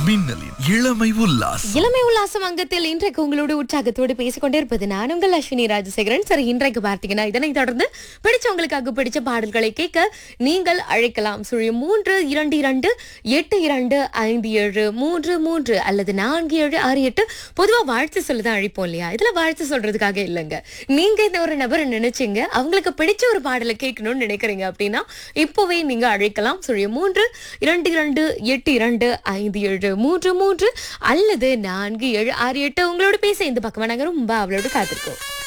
மின்னலின் இளமை உல்லாஸ் இளமை உல்லாசம் அங்கத்தில் இன்றைக்கு உங்களோட உற்சாகத்தோடு பேசிக்கொண்டே இருப்பது நான் உங்கள் அஸ்வினி ராஜசேகரன் சரி இன்றைக்கு பார்த்தீங்கன்னா இதனை தொடர்ந்து பிடிச்சவங்களுக்காக பிடிச்ச பாடல்களை கேட்க நீங்கள் அழைக்கலாம் சுழி மூன்று இரண்டு இரண்டு எட்டு இரண்டு ஐந்து ஏழு மூன்று மூன்று அல்லது நான்கு ஏழு ஆறு எட்டு பொதுவா வாழ்த்து சொல்லதான் அழைப்போம் இல்லையா இதுல வாழ்த்து சொல்றதுக்காக இல்லைங்க நீங்க இந்த ஒரு நபரை நினைச்சீங்க அவங்களுக்கு பிடிச்ச ஒரு பாடலை கேட்கணும்னு நினைக்கிறீங்க அப்படின்னா இப்போவே நீங்க அழைக்கலாம் சுழி மூன்று இரண்டு இரண்டு எட்டு இரண்டு ஐந்து ஏழு மூன்று மூன்று அல்லது நான்கு ஏழு ஆறு எட்டு உங்களோட பேச இந்த பக்கமா நாங்க ரொம்ப அவளோட காத்திருக்கோம்